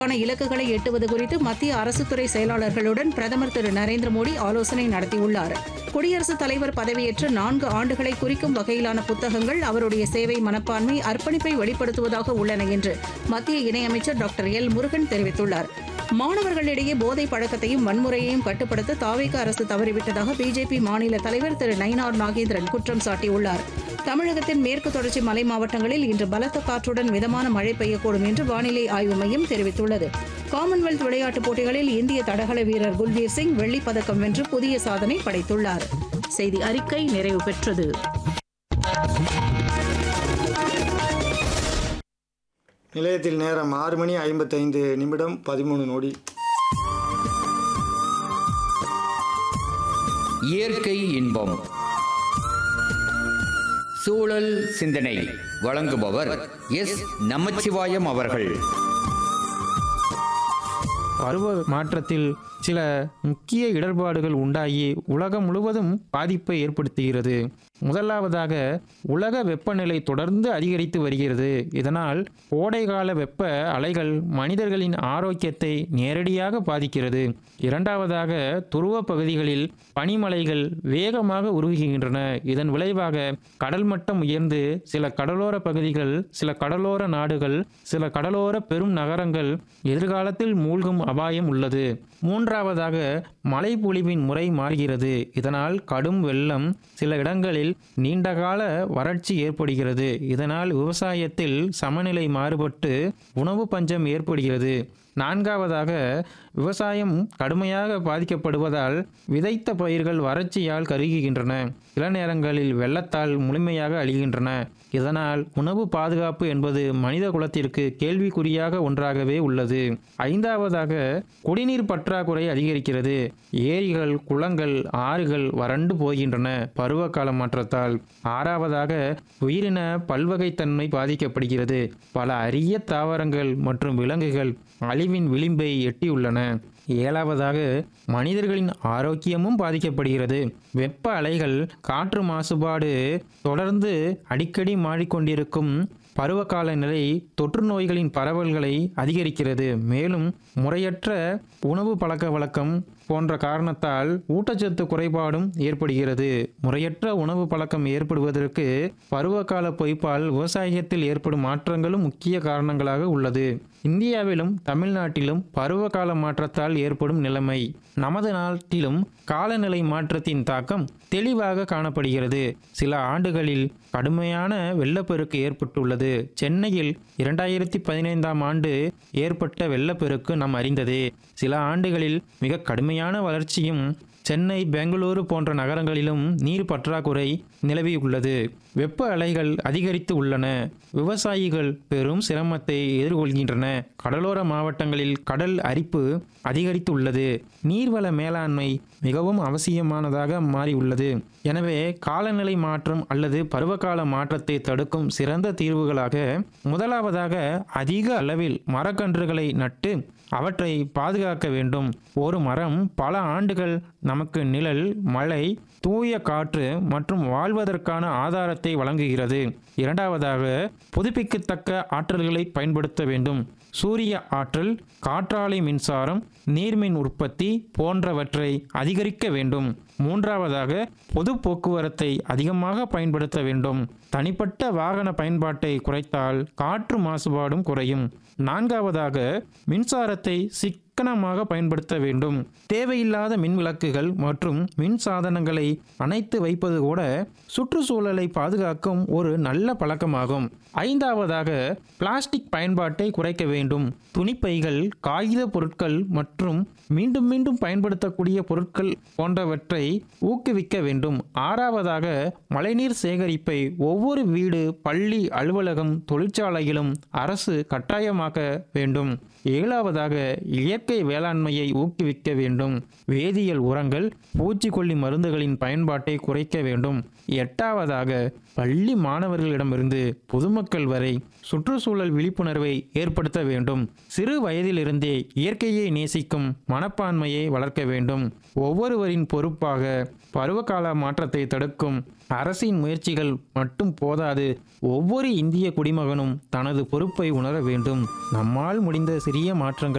ான இலக்குகளை எட்டுவது குறித்து மத்திய அரசுத்துறை செயலாளர்களுடன் பிரதமர் திரு நரேந்திர மோடி ஆலோசனை நடத்தியுள்ளார் குடியரசுத் தலைவர் பதவியேற்று நான்கு ஆண்டுகளை குறிக்கும் வகையிலான புத்தகங்கள் அவருடைய சேவை மனப்பான்மை அர்ப்பணிப்பை வெளிப்படுத்துவதாக உள்ளன என்று மத்திய இணையமைச்சர் டாக்டர் எல் முருகன் தெரிவித்துள்ளார் மாணவர்களிடையே போதை பழக்கத்தையும் வன்முறையையும் கட்டுப்படுத்த தாவேக அரசு தவறிவிட்டதாக பிஜேபி மாநில தலைவர் திரு நயினார் நாகேந்திரன் குற்றம் சாட்டியுள்ளார் தமிழகத்தின் மேற்கு தொடர்ச்சி மலை மாவட்டங்களில் இன்று பலத்த காற்றுடன் மிதமான மழை பெய்யக்கூடும் என்று வானிலை ஆய்வு மையம் தெரிவித்துள்ளது காமன்வெல்த் விளையாட்டுப் போட்டிகளில் இந்திய தடகள வீரர் குல்பீர் சிங் வெள்ளிப் பதக்கம் வென்று புதிய சாதனை படைத்துள்ளார் செய்தி அறிக்கை நிறைவு பெற்றது நிலையத்தில் நேரம் ஆறு மணி ஐம்பத்தைந்து நிமிடம் பதிமூணு நொடி இயற்கை இன்பம் சூழல் சிந்தனை வழங்குபவர் எஸ் நமச்சிவாயம் அவர்கள் பருவ மாற்றத்தில் சில முக்கிய இடர்பாடுகள் உண்டாகி உலகம் முழுவதும் பாதிப்பை ஏற்படுத்துகிறது முதலாவதாக உலக வெப்பநிலை தொடர்ந்து அதிகரித்து வருகிறது இதனால் கோடைகால வெப்ப அலைகள் மனிதர்களின் ஆரோக்கியத்தை நேரடியாக பாதிக்கிறது இரண்டாவதாக துருவ பகுதிகளில் பனிமலைகள் வேகமாக உருகுகின்றன இதன் விளைவாக கடல் மட்டம் உயர்ந்து சில கடலோர பகுதிகள் சில கடலோர நாடுகள் சில கடலோர பெரும் நகரங்கள் எதிர்காலத்தில் மூழ்கும் அபாயம் உள்ளது மூன்றாவதாக மழைப்பொழிவின் முறை மாறுகிறது இதனால் கடும் வெள்ளம் சில இடங்களில் நீண்டகால வறட்சி ஏற்படுகிறது இதனால் விவசாயத்தில் சமநிலை மாறுபட்டு உணவு பஞ்சம் ஏற்படுகிறது நான்காவதாக விவசாயம் கடுமையாக பாதிக்கப்படுவதால் விதைத்த பயிர்கள் வறட்சியால் கருகுகின்றன சில நேரங்களில் வெள்ளத்தால் முழுமையாக அழிகின்றன இதனால் உணவு பாதுகாப்பு என்பது மனித குலத்திற்கு கேள்விக்குறியாக ஒன்றாகவே உள்ளது ஐந்தாவதாக குடிநீர் பற்றாக்குறை அதிகரிக்கிறது ஏரிகள் குளங்கள் ஆறுகள் வறண்டு போகின்றன பருவகால மாற்றத்தால் ஆறாவதாக உயிரின பல்வகைத்தன்மை பாதிக்கப்படுகிறது பல அரிய தாவரங்கள் மற்றும் விலங்குகள் அழிவின் விளிம்பை எட்டியுள்ளன ஏழாவதாக மனிதர்களின் ஆரோக்கியமும் பாதிக்கப்படுகிறது வெப்ப அலைகள் காற்று மாசுபாடு தொடர்ந்து அடிக்கடி மாறிக்கொண்டிருக்கும் பருவகால நிலை தொற்று நோய்களின் பரவல்களை அதிகரிக்கிறது மேலும் முறையற்ற உணவு பழக்க வழக்கம் போன்ற காரணத்தால் ஊட்டச்சத்து குறைபாடும் ஏற்படுகிறது முறையற்ற உணவு பழக்கம் ஏற்படுவதற்கு பருவகால பொய்ப்பால் விவசாயத்தில் ஏற்படும் மாற்றங்களும் முக்கிய காரணங்களாக உள்ளது இந்தியாவிலும் தமிழ்நாட்டிலும் பருவகால மாற்றத்தால் ஏற்படும் நிலைமை நமது நாட்டிலும் காலநிலை மாற்றத்தின் தாக்கம் தெளிவாக காணப்படுகிறது சில ஆண்டுகளில் கடுமையான வெள்ளப்பெருக்கு ஏற்பட்டுள்ளது சென்னையில் இரண்டாயிரத்தி பதினைந்தாம் ஆண்டு ஏற்பட்ட வெள்ளப்பெருக்கு நாம் அறிந்ததே சில ஆண்டுகளில் மிக கடுமையான வளர்ச்சியும் சென்னை பெங்களூரு போன்ற நகரங்களிலும் நீர் பற்றாக்குறை நிலவியுள்ளது வெப்ப அலைகள் அதிகரித்து உள்ளன விவசாயிகள் பெரும் சிரமத்தை எதிர்கொள்கின்றன கடலோர மாவட்டங்களில் கடல் அரிப்பு அதிகரித்துள்ளது நீர்வள மேலாண்மை மிகவும் அவசியமானதாக மாறியுள்ளது எனவே காலநிலை மாற்றம் அல்லது பருவகால மாற்றத்தை தடுக்கும் சிறந்த தீர்வுகளாக முதலாவதாக அதிக அளவில் மரக்கன்றுகளை நட்டு அவற்றை பாதுகாக்க வேண்டும் ஒரு மரம் பல ஆண்டுகள் நமக்கு நிழல் மழை தூய காற்று மற்றும் வாழ்வதற்கான ஆதாரத்தை வழங்குகிறது இரண்டாவதாக புதுப்பிக்கத்தக்க ஆற்றல்களை பயன்படுத்த வேண்டும் சூரிய ஆற்றல் காற்றாலை மின்சாரம் நீர்மின் உற்பத்தி போன்றவற்றை அதிகரிக்க வேண்டும் மூன்றாவதாக பொது போக்குவரத்தை அதிகமாக பயன்படுத்த வேண்டும் தனிப்பட்ட வாகன பயன்பாட்டை குறைத்தால் காற்று மாசுபாடும் குறையும் நான்காவதாக மின்சாரத்தை சிக்கனமாக பயன்படுத்த வேண்டும் தேவையில்லாத மின் விளக்குகள் மற்றும் மின் சாதனங்களை அணைத்து வைப்பது கூட சுற்றுச்சூழலை பாதுகாக்கும் ஒரு நல்ல பழக்கமாகும் ஐந்தாவதாக பிளாஸ்டிக் பயன்பாட்டை குறைக்க வேண்டும் துணிப்பைகள் காகித பொருட்கள் மற்றும் மீண்டும் மீண்டும் பயன்படுத்தக்கூடிய பொருட்கள் போன்றவற்றை ஊக்குவிக்க வேண்டும் ஆறாவதாக மழைநீர் சேகரிப்பை ஒவ்வொரு வீடு பள்ளி அலுவலகம் தொழிற்சாலையிலும் அரசு கட்டாயமாக்க வேண்டும் ஏழாவதாக இயற்கை வேளாண்மையை ஊக்குவிக்க வேண்டும் வேதியியல் உரங்கள் பூச்சிக்கொல்லி மருந்துகளின் பயன்பாட்டை குறைக்க வேண்டும் எட்டாவதாக பள்ளி மாணவர்களிடமிருந்து பொதுமக்கள் வரை சுற்றுச்சூழல் விழிப்புணர்வை ஏற்படுத்த வேண்டும் சிறு வயதிலிருந்தே இயற்கையை நேசிக்கும் மனப்பான்மையை வளர்க்க வேண்டும் ஒவ்வொருவரின் பொறுப்பாக பருவகால மாற்றத்தை தடுக்கும் அரசின் முயற்சிகள் மட்டும் போதாது ஒவ்வொரு இந்திய குடிமகனும் தனது பொறுப்பை உணர வேண்டும் நம்மால் முடிந்த சிறிய மாற்றங்கள்